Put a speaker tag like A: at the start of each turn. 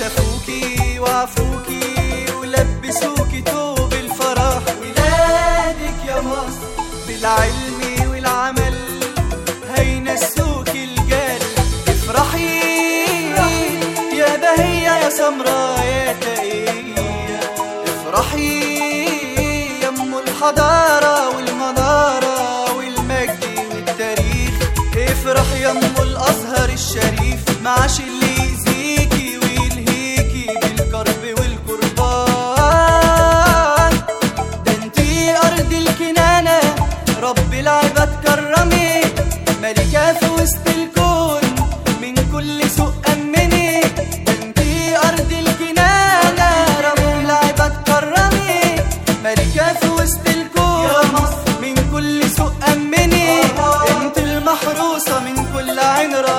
A: شافوكي وعفوكي ولبسوكي توب الفرح ولادك يا مصر بالعلم والعمل هينسوكي الجال افرحي يا بهية يا سمراء يا تقية افرحي يا ام الحضارة والمنارة والمجد والتاريخ افرح يا ام الازهر الشريف معاش اللي يأذيكي ويلهيكي بالكرب والقربان ده انتي ارض الكنانة رب العباد كرمك ملكة في وسط الكون من كل سوء أمنك ده انتي أرض الكنانة رب العباد كرمك ملكة في وسط الكون من كل سوء أمنك انت المحروسة من كل عين